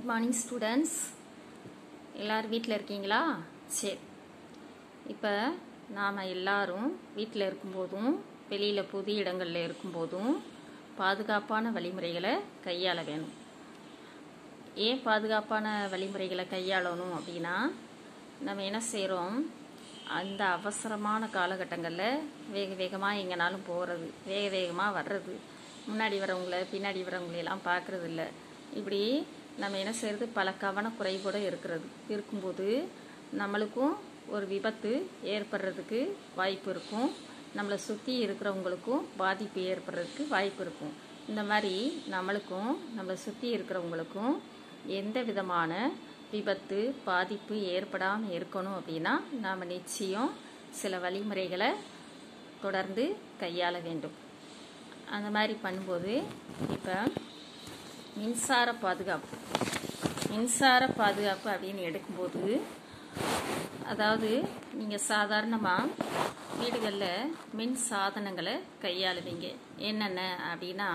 good morning students எல்லோரும் வீட்டில் இருக்கீங்களா சரி இப்போ நாம் எல்லாரும் வீட்டில் இருக்கும்போதும் வெளியில் பொது இடங்களில் இருக்கும்போதும் பாதுகாப்பான வழிமுறைகளை கையாள வேணும் ஏன் பாதுகாப்பான வழிமுறைகளை கையாளணும் அப்படின்னா நம்ம என்ன செய்கிறோம் அந்த அவசரமான காலகட்டங்களில் வேக வேகமாக எங்கேனாலும் போகிறது வேக வேகமாக வர்றது முன்னாடி வரவங்கள பின்னாடி வரவங்களையெல்லாம் பார்க்குறது இல்லை இப்படி நம்ம என்ன செய்கிறது பல கவனக்குறைவோடு இருக்கிறது இருக்கும்போது நம்மளுக்கும் ஒரு விபத்து ஏற்படுறதுக்கு வாய்ப்பு இருக்கும் நம்மளை சுற்றி இருக்கிறவங்களுக்கும் பாதிப்பு ஏற்படுறதுக்கு வாய்ப்பு இருக்கும் இந்த மாதிரி நம்மளுக்கும் நம்மளை சுற்றி இருக்கிறவங்களுக்கும் எந்த விதமான விபத்து பாதிப்பு ஏற்படாமல் இருக்கணும் அப்படின்னா நாம் நிச்சயம் சில வழிமுறைகளை தொடர்ந்து கையாள வேண்டும் அந்த மாதிரி பண்ணும்போது இப்போ மின்சார பாதுகாப்பு மின்சார பாதுகாப்பு அப்படின்னு எடுக்கும்போது அதாவது நீங்கள் சாதாரணமாக வீடுகளில் மின் சாதனங்களை கையாளுவீங்க என்னென்ன அப்படின்னா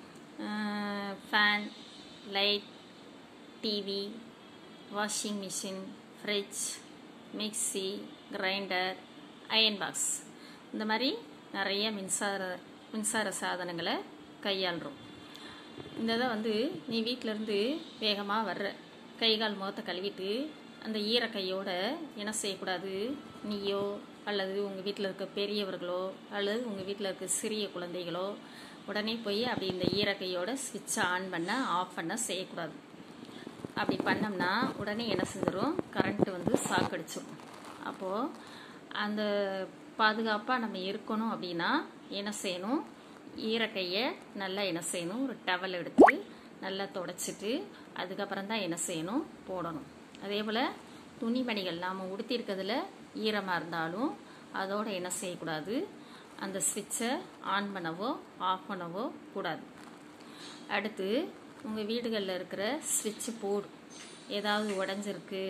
fan light TV washing machine fridge mixie grinder iron box இந்த மாதிரி நிறைய மின்சார மின்சார சாதனங்களை கையாளுறோம் இந்த இதை வந்து நீ வீட்டிலேருந்து வேகமாக வர்ற கை கால் முகத்தை கழுவிட்டு அந்த ஈரக்கையோட என்ன செய்யக்கூடாது நீயோ அல்லது உங்கள் வீட்டில் இருக்க பெரியவர்களோ அல்லது உங்கள் வீட்டில் இருக்க சிறிய குழந்தைகளோ உடனே போய் அப்படி இந்த ஈரக்கையோட ஸ்விட்சை ஆன் பண்ண ஆஃப் பண்ண செய்யக்கூடாது அப்படி பண்ணோம்னா உடனே என்ன செஞ்சிடும் கரண்ட்டு வந்து சாக்கடிச்சிடும் அப்போது அந்த பாதுகாப்பாக நம்ம இருக்கணும் அப்படின்னா என்ன செய்யணும் ஈரக்கையை நல்லா என்ன செய்யணும் ஒரு டவல் எடுத்து நல்லா தொடச்சிட்டு அதுக்கப்புறம் தான் என்ன செய்யணும் போடணும் அதே போல் துணிமணிகள் நாம் உடுத்திருக்கிறதுல ஈரமாக இருந்தாலும் அதோடு என்ன செய்யக்கூடாது அந்த ஸ்விட்சை ஆன் பண்ணவோ ஆஃப் பண்ணவோ கூடாது அடுத்து உங்கள் வீடுகளில் இருக்கிற ஸ்விட்சு போர்டு ஏதாவது உடஞ்சிருக்கு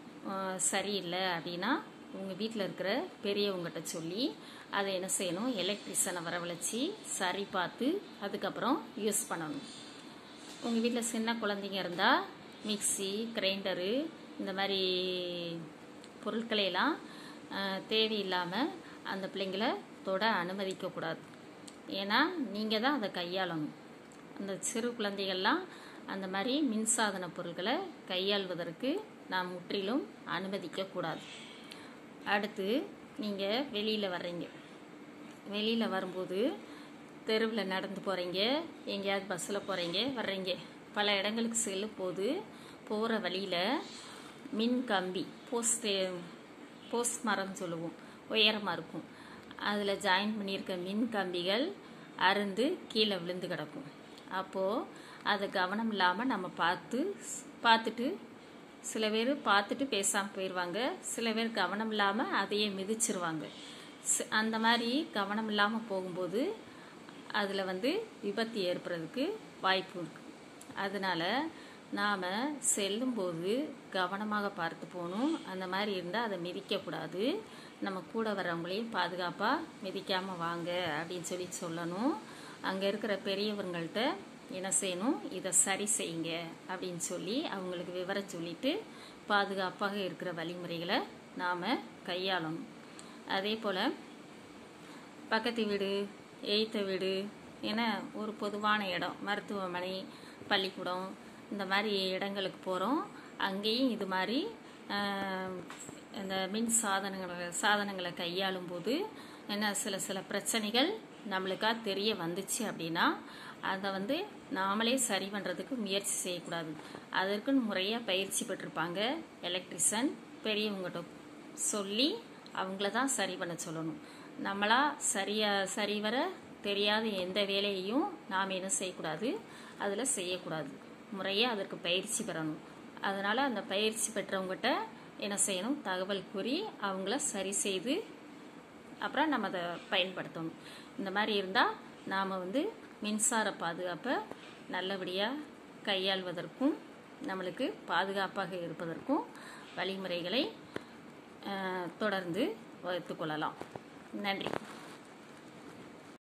சரியில்லை அப்படின்னா உங்கள் வீட்டில் இருக்கிற பெரியவங்ககிட்ட சொல்லி அதை என்ன செய்யணும் எலக்ட்ரிஷனை வரவழைச்சி சரி பார்த்து அதுக்கப்புறம் யூஸ் பண்ணணும் உங்கள் வீட்டில் சின்ன குழந்தைங்க இருந்தால் மிக்சி கிரைண்டரு இந்த மாதிரி பொருட்களையெல்லாம் தேவையில்லாமல் அந்த பிள்ளைங்களை தொட அனுமதிக்கக்கூடாது ஏன்னா நீங்கள் தான் அதை கையாளணும் அந்த சிறு குழந்தைகள்லாம் அந்த மாதிரி மின்சாதன பொருட்களை கையாள்வதற்கு நாம் முற்றிலும் அனுமதிக்கக்கூடாது அடுத்து நீங்கள் வெளியில் வர்றீங்க வெளியில் வரும்போது தெருவில் நடந்து போகிறீங்க எங்கேயாவது பஸ்ஸில் போகிறீங்க வர்றீங்க பல இடங்களுக்கு செல்லும் போது போகிற வழியில் மின் கம்பி போஸ்ட் போஸ்ட் மரம்னு சொல்லுவோம் உயரமாக இருக்கும் அதில் ஜாயின் பண்ணியிருக்க மின் கம்பிகள் அருந்து கீழே விழுந்து கிடக்கும் அப்போது அதை கவனம் இல்லாமல் நம்ம பார்த்து பார்த்துட்டு சில பேர் பார்த்துட்டு பேசாமல் போயிடுவாங்க சில பேர் கவனம் இல்லாமல் அதையே மிதிச்சிருவாங்க அந்த மாதிரி கவனம் இல்லாமல் போகும்போது அதில் வந்து விபத்து ஏற்படுறதுக்கு வாய்ப்பு இருக்குது அதனால் நாம் செல்லும்போது கவனமாக பார்த்து போகணும் அந்த மாதிரி இருந்தால் அதை மிதிக்கக்கூடாது நம்ம கூட வர்றவங்களையும் பாதுகாப்பாக மிதிக்காமல் வாங்க அப்படின்னு சொல்லி சொல்லணும் அங்கே இருக்கிற பெரியவங்கள்ட்ட என்ன செய்யணும் இதை சரி செய்யுங்க அப்படின்னு சொல்லி அவங்களுக்கு விவரம் சொல்லிட்டு பாதுகாப்பாக இருக்கிற வழிமுறைகளை நாம் கையாளணும் அதே போல் பக்கத்து வீடு எய்த்த வீடு என ஒரு பொதுவான இடம் மருத்துவமனை பள்ளிக்கூடம் இந்த மாதிரி இடங்களுக்கு போகிறோம் அங்கேயும் இது மாதிரி இந்த மின் சாதனங்களை சாதனங்களை கையாளும் போது என்ன சில சில பிரச்சனைகள் நம்மளுக்காக தெரிய வந்துச்சு அப்படின்னா அதை வந்து நாமளே சரி பண்ணுறதுக்கு முயற்சி செய்யக்கூடாது அதற்குன்னு முறையாக பயிற்சி பெற்றிருப்பாங்க எலக்ட்ரிஷியன் பெரியவங்ககிட்ட சொல்லி அவங்கள தான் சரி பண்ண சொல்லணும் நம்மளா சரியா சரிவர தெரியாத எந்த வேலையையும் நாம் என்ன செய்யக்கூடாது அதில் செய்யக்கூடாது முறையாக அதற்கு பயிற்சி பெறணும் அதனால் அந்த பயிற்சி பெற்றவங்ககிட்ட என்ன செய்யணும் தகவல் கூறி அவங்கள சரி செய்து அப்புறம் நம்ம அதை பயன்படுத்தணும் இந்த மாதிரி இருந்தால் நாம் வந்து மின்சார பாதுகாப்பை நல்லபடியாக கையாள்வதற்கும் நம்மளுக்கு பாதுகாப்பாக இருப்பதற்கும் வழிமுறைகளை தொடர்ந்து வகுத்து கொள்ளலாம் நன்றி